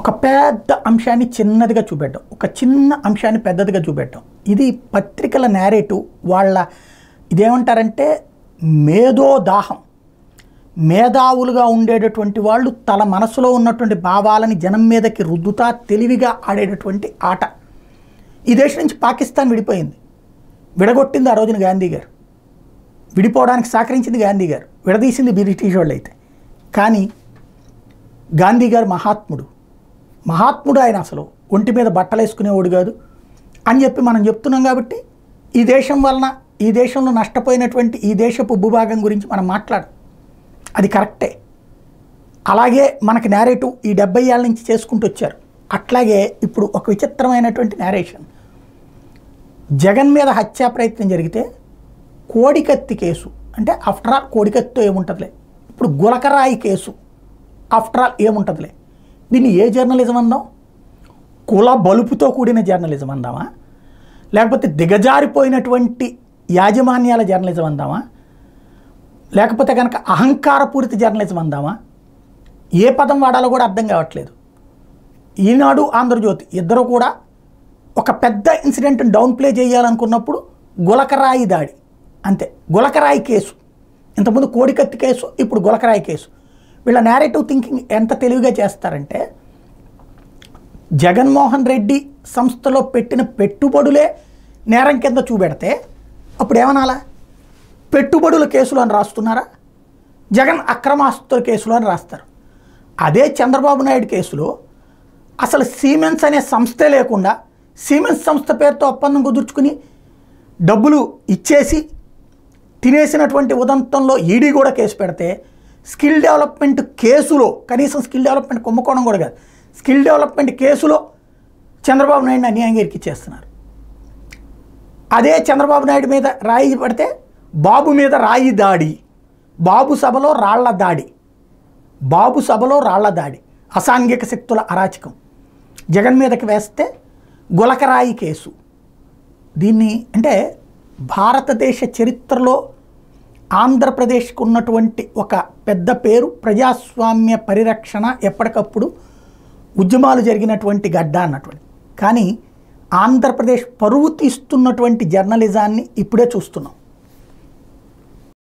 ఒక పెద్ద అంశాన్ని చిన్నదిగా చూపెట్టడం ఒక చిన్న అంశాన్ని పెద్దదిగా చూపెట్టడం ఇది పత్రికల నేరేటివ్ వాళ్ళ ఇదేమంటారంటే మేధో దాహం మేధావులుగా ఉండేటటువంటి వాళ్ళు తల మనసులో ఉన్నటువంటి భావాలని జనం మీదకి రుద్దుతా తెలివిగా ఆడేటటువంటి ఆట ఈ దేశం నుంచి పాకిస్తాన్ విడిపోయింది విడగొట్టింది ఆ రోజున గాంధీ గారు విడిపోవడానికి సహకరించింది గాంధీ గారు విడదీసింది బ్రిటిష్ వాళ్ళు అయితే కానీ గాంధీ గారు మహాత్ముడు మహాత్ముడు ఆయన అసలు ఒంటి మీద బట్టలు వేసుకునేవాడు కాదు అని చెప్పి మనం చెప్తున్నాం కాబట్టి ఈ దేశం వలన ఈ దేశంలో నష్టపోయినటువంటి ఈ దేశపు భూభాగం గురించి మనం మాట్లాడం అది కరెక్టే అలాగే మనకి నేరేటివ్ ఈ డెబ్బై ఏళ్ళ నుంచి చేసుకుంటూ వచ్చారు అట్లాగే ఇప్పుడు ఒక విచిత్రమైనటువంటి నేరేషన్ జగన్ మీద హత్యా ప్రయత్నం జరిగితే కోడికత్తి కేసు అంటే ఆఫ్టర్ ఆల్ కోడికత్తితో ఏముంటుందిలే ఇప్పుడు గులకరాయి కేసు ఆఫ్టర్ ఆల్ ఏముంటుందిలే దీన్ని ఏ జర్నలిజం అందాం కుల బలుపుతో కూడిన జర్నలిజం అందామా లేకపోతే దిగజారిపోయినటువంటి యాజమాన్యాల జర్నలిజం అందామా లేకపోతే కనుక అహంకారపూరిత జర్నలిజం అందామా ఏ పదం వాడాలో కూడా అర్థం కావట్లేదు ఈనాడు ఆంధ్రజ్యోతి ఇద్దరు కూడా ఒక పెద్ద ఇన్సిడెంట్ డౌన్ ప్లే చేయాలనుకున్నప్పుడు గులకరాయి దాడి అంతే గులకరాయి కేసు ఇంతకుముందు కోడికత్తి కేసు ఇప్పుడు గులకరాయి కేసు వీళ్ళ నేరేటివ్ థింకింగ్ ఎంత తెలివిగా చేస్తారంటే జగన్మోహన్ రెడ్డి సంస్థలో పెట్టిన పెట్టుబడులే నేరం కింద చూపెడితే అప్పుడు ఏమనాలా పెట్టుబడుల కేసులు అని రాస్తున్నారా జగన్ అక్రమాస్తుల కేసులు అని రాస్తారు అదే చంద్రబాబు నాయుడు కేసులో అసలు సీమెన్స్ అనే సంస్థే లేకుండా సీమెన్స్ సంస్థ పేరుతో ఒప్పందం కుదుర్చుకుని డబ్బులు ఇచ్చేసి తినేసినటువంటి ఉదంతంలో ఈడీ కూడా కేసు పెడితే స్కిల్ డెవలప్మెంట్ కేసులో కనీసం స్కిల్ డెవలప్మెంట్ కుంభకోణం కూడా కాదు స్కిల్ డెవలప్మెంట్ కేసులో చంద్రబాబు నాయుడిని అన్యాయంగా ఇరికిచ్చేస్తున్నారు అదే చంద్రబాబు నాయుడు మీద రాయి పడితే బాబు మీద రాయి దాడి బాబు సభలో రాళ్ల దాడి బాబు సభలో రాళ్ల దాడి అసాంఘిక శక్తుల అరాచకం జగన్ మీదకి వేస్తే గులకరాయి కేసు దీన్ని అంటే భారతదేశ చరిత్రలో ఆంధ్రప్రదేశ్కు ఉన్నటువంటి ఒక పెద్ద పేరు ప్రజాస్వామ్య పరిరక్షణ ఎప్పటికప్పుడు ఉద్యమాలు జరిగినటువంటి గడ్డ అన్నటువంటి కానీ ఆంధ్రప్రదేశ్ పరువు తీస్తున్నటువంటి జర్నలిజాన్ని ఇప్పుడే చూస్తున్నాం